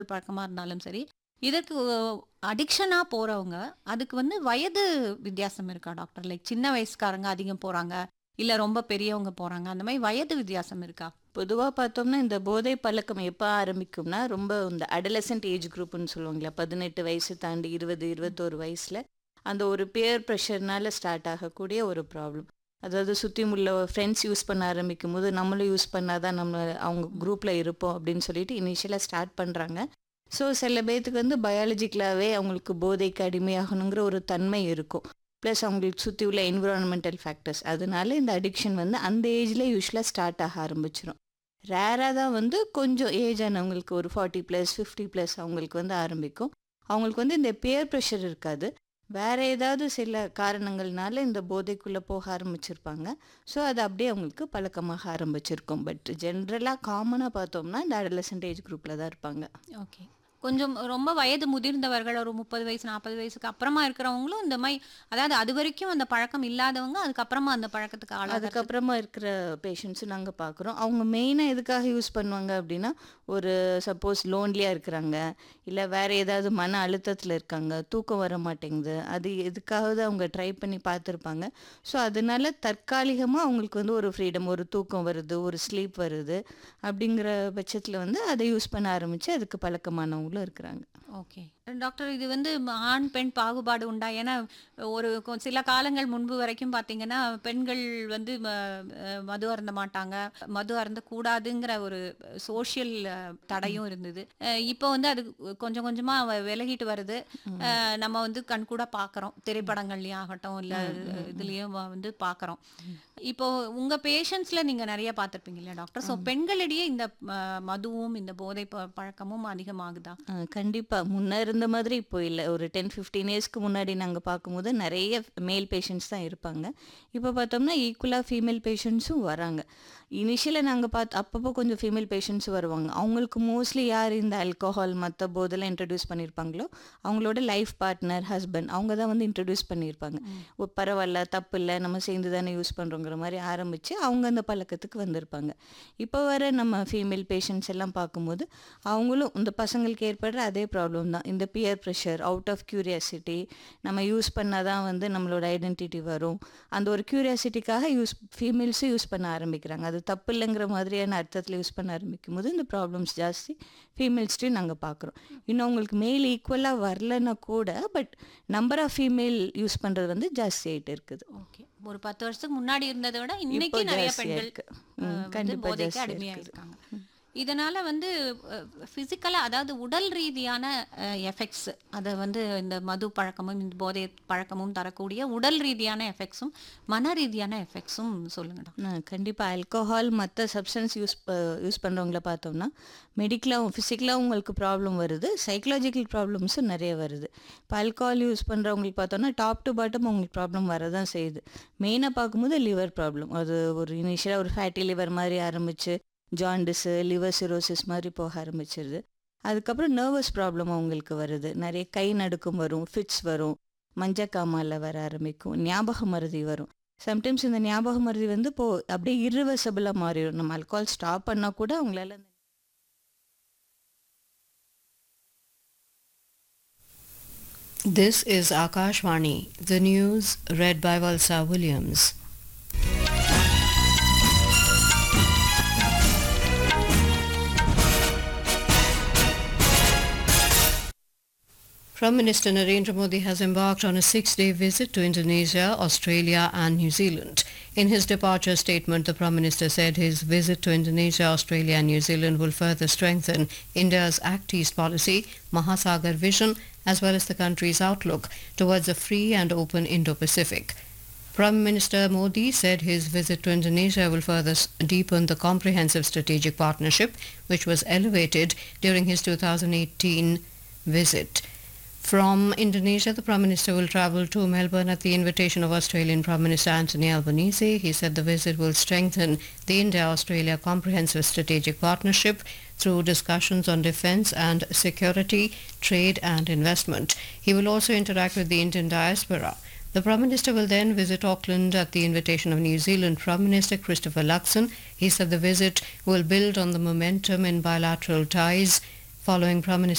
பழக்கமா இருந்தாலும் சரி, இதற்கு அடிக்ஷனா போறவங்க, அதுக்கு வந்து வயது வித்தியாசம் இருக்கா டாக்டர்? லைக் சின்ன வயசுக்காரங்க அதிகம் போறாங்க, இல்ல ரொம்ப பெரியவங்க போறாங்க. அந்த மாரி வயது வித்தியாசம் இருக்கா? பொதுவா பார்த்தோம்னா, இந்த போதை பழக்கம் எப்ப ஆரம்பிக்கும்னா, ரொம்ப இந்த அடலசன்ட் ஏஜ் குரூப்ன்னு சொல்லுவாங்கல்ல. 18 வயசு தாண்டி 20, 21 வயசுல, அந்த ஒரு பியர் பிரஷர்னால ஸ்டார்ட் ஆகக்கூடிய ஒரு ப்ராப்ளம். அதாவது சுத்தி உள்ள ஃப்ரெண்ட்ஸ் யூஸ் பண்ண ஆரம்பிக்கும்போது, நம்மளும் யூஸ் பண்ணா தான் நம்ம அவங்க குரூப்ல இருப்போம் அப்படின்னு சொல்லிட்டு இனிஷியலா ஸ்டார்ட் பண்றாங்க. ஸோ சில பேத்துக்கு வந்து பயாலஜிக்கலாவே அவங்களுக்கு போதைக்கு அடிமையாகணுங்கிற ஒரு தன்மை இருக்கும். பிளஸ் அவங்களுக்கு சுத்தி உள்ள என்விரான்மென்டல் ஃபேக்டர்ஸ். அதனால இந்த அடிக்ஷன் வந்து அந்த ஏஜ்ல யூசுவலா ஸ்டார்ட் ஆக ஆரம்பிச்சுரும். ரேரா தான் வந்து கொஞ்சம் ஏஜ் ஆனவங்களுக்கு ஒரு 40 பிளஸ், 50 பிளஸ் அவங்களுக்கு வந்து ஆரம்பிக்கும். அவங்களுக்கு வந்து இந்த பியர் பிரஷர் இருக்காது. வேற ஏதாவது சில காரணங்கள்னால இந்த போதைக்குள்ள போக ஆரம்பிச்சிருப்பாங்க. ஸோ அது அப்படியே அவங்களுக்கு பழக்கமாக ஆரம்பிச்சிருக்கும். பட் ஜென்ரலா காமனா பார்த்தோம்னா, இந்த அடலசன்ட் ஏஜ் குரூப்ல தான் இருப்பாங்க. ஓகே. கொஞ்சம் ரொம்ப வயது முதிர்ந்தவர்கள் ஒரு 30 வயசு, 40 வயசுக்கு அப்புறமா இருக்கிறவங்களும் இந்த மாரி அதாவது அதுவரைக்கும் அந்த பழக்கம் இல்லாதவங்க, அதுக்கப்புறமா அந்த பழக்கத்துக்கு ஆளாகறது அதுக்கப்புறமா இருக்கிற பேஷண்ட்ஸும் நாங்க பார்க்குறோம். அவங்க மெயினா எதுக்காக யூஸ் பண்ணுவாங்க அப்படின்னா, ஒரு சப்போஸ் லோன்லியா இருக்கிறாங்க, இல்ல வேற ஏதாவது மன அழுத்தத்தில இருக்காங்க, தூக்கம் வர மாட்டேங்குது. அது எதுக்காவது அவங்க ட்ரை பண்ணி பார்த்துருப்பாங்க. ஸோ அதனால தற்காலிகமா அவங்களுக்கு வந்து ஒரு ஃப்ரீடம், ஒரு தூக்கம் வருது, ஒரு ஸ்லீப் வருது. அப்படிங்கிற பட்சத்தில வந்து அத யூஸ் பண்ண ஆரம்பிச்சு அதுக்கு பழக்கமானவங்களும் இருக்கிறாங்க. ஓகே. டாக்டர் இது வந்து ஆண், பெண் பாகுபாடு உண்டா? ஏன்னா ஒரு கொ சில காலங்கள் முன்பு வரைக்கும் பார்த்தீங்கன்னா, பெண்கள் வந்து ம அ மது அருந்த மாட்டாங்க. மது அருந்தக்கூடாதுங்கிற ஒரு சோஷியல் தடையும் இருந்தது. அ இப்போ வந்து அது கொஞ்சம் கொஞ்சமா வ விலகிட்டு வருது. அ நம்ம வந்து கண்கூடா பார்க்குறோம். திரைப்படங்கள்லயும் ஆகட்டும், இல்ல இதுலயும் வந்து பார்க்குறோம். இப்போ உங்க பேஷண்ட்ஸ்ல நீங்க நெறைய பார்த்துருப்பீங்க இல்லையா டாக்டர்? ஸோ பெண்களிடையே இந்த ம மதுவும், இந்த போதை ப பழக்கமும் அதிகமாகுதா? ஆ கண்டிப்பா. முன்ன இருந்த மாதிரி இப்போ இல்ல. ஒரு 10, 15 இயர்ஸ்க்கு முன்னாடி நாங்க பார்க்கும்போது நெறைய மேல் பேஷண்ட்ஸ் தான் இருப்பாங்க. இப்ப பார்த்தோம்னா ஈக்குவலா ஃபீமேல் பேஷண்ட்ஸும் வராங்க. இனிஷியலா நாங்க பார்த்து அப்பப்போ கொஞ்சம் ஃபீமேல் பேஷண்ட்ஸ் வருவாங்க. அவங்களுக்கு மோஸ்ட்லி யார் இந்த ஆல்கஹால், மத்த போதெல்லாம் இன்ட்ரோடியூஸ் பண்ணியிருப்பாங்களோ, அவங்களோட லைஃப் பார்ட்னர், ஹஸ்பண்ட் அவங்க தான் வந்து இன்ட்ரோடியூஸ் பண்ணியிருப்பாங்க. ஓ பரவால்ல, தப்பில்ல, நம்ம சேர்ந்து தானே யூஸ் பண்றோங்கிற மாரி ஆரம்பிச்சு, அவங்க அந்த பழக்கத்துக்கு வந்திருப்பாங்க. இப்போ வர நம்ம ஃபீமேல் பேஷண்ட்ஸ் எல்லாம் பார்க்கும்போது, அவங்களும் இந்த பசங்களுக்கு ஏற்படுற அதே ப்ராப்ளம் தான். இந்த peer pressure, out of curiosity, நம்ம யூஸ் பண்ணா தான் வந்து நம்மளோட ஐடென்டிட்டி வரும். அந்த ஒரு கியூரியாசிட்டிக்காக யூஸ் ஃபீமேல்ஸும் யூஸ் பண்ண ஆரம்பிக்கிறாங்க. அது தப்பு இல்லங்கிற மாதிரியான அர்த்தத்தில யூஸ் பண்ண ஆரம்பிக்கும்போது, இந்த ப்ராப்ளம்ஸ் ஜாஸ்தி ஃபீமேல்ஸ்ட்டயும் நாங்க பார்க்குறோம். இன்னும் அவங்களுக்கு மேல் ஈக்குவலா வரலன்னா கூட, but number of female use பண்றது வந்து ஜாஸ்தி ஆயிட்டு இருக்குது. ஓகே. ஒரு 10 வருஷத்துக்கு முன்னாடி இருந்தத விட இப்போ இன்னைக்கு நெறைய ஜாஸ்தியா பெண்கள் இருக்கு. அ ம். வந்து கண்டிப்பா போதைக்கு ஜாஸ்தியா அடிமையா இருக்குது. இருக்காங்க. இதனால வந்து அ பிசிக்கலா அதாவது உடல் ரீதியான அ எஃபெக்ட்ஸ் அத வந்து இந்த மது பழக்கமும், இந்த போதை பழக்கமும் தரக்கூடிய உடல் ரீதியான எஃபெக்ட்ஸும், மன ரீதியான எஃபெக்ட்ஸும் சொல்லுங்க டாக்டர். ஆ கண்டிப்பா. ஆல்கஹால் மத்த சப்ஸ்டன்ஸ் யூஸ் ப யூஸ் பண்றவங்கள பார்த்தோம்னா, மெடிக்கலாவும், பிசிக்கலாவும் உங்களுக்கு ப்ராப்ளம் வருது. சைக்காலஜிக்கல் ப்ராப்ளம்ஸும் நெறைய வருது. இப்போ ஆல்கஹால் யூஸ் பண்றவங்களுக்கு பார்த்தோம்னா, டாப் டூ பாட்டம் அவங்களுக்கு ப்ராப்ளம் வரதான் செய்யுது. மெயினா பார்க்கும்போது லிவர் ப்ராப்ளம். அது ஒரு இனிஷியலா ஒரு ஃபேட்டி லிவர் மாரி ஆரம்பிச்சு, ஜாண்டிஸு, லிவர் சிரோசிஸ் மாரி போக ஆரம்பிச்சிருது. அதுக்கப்புறம் நர்வஸ் ப்ராப்ளம் அவங்களுக்கு வருது. நெறைய கை நடுக்கம் வரும், ஃபிட்ஸ் வரும், மஞ்சக்காமால வர ஆரம்பிக்கும், ஞாபக மறதி வரும். சம்டைம்ஸ் இந்த ஞாபக மறதி வந்து இப்போ அப்படியே இர்ரிவர்சிபிளா மாறிரும். நம்ம ஆல்கஹால் ஸ்டாப் பண்ணா கூட அவங்களால அந்த This is Akashvani, the news read by Valsa Williams. Prime Minister Narendra Modi has embarked on a six-day visit to Indonesia, Australia and New Zealand. In his departure statement, the Prime Minister said his visit to Indonesia, Australia and New Zealand will further strengthen India's Act East policy, Mahasagar vision, as well as the country's outlook towards a free and open Indo-Pacific. Prime Minister Modi said his visit to Indonesia will further s- deepen the comprehensive strategic partnership, which was elevated during his 2018 visit. From Indonesia, the Prime Minister will travel to Melbourne at the invitation of Australian Prime Minister Anthony Albanese. He said the visit will strengthen the India-Australia Comprehensive Strategic Partnership through discussions on defence and security, trade and investment. He will also interact with the Indian diaspora. The Prime Minister will then visit Auckland at the invitation of New Zealand Prime Minister Christopher Luxon. He said the visit will build on the momentum in bilateral ties Following Prime Minister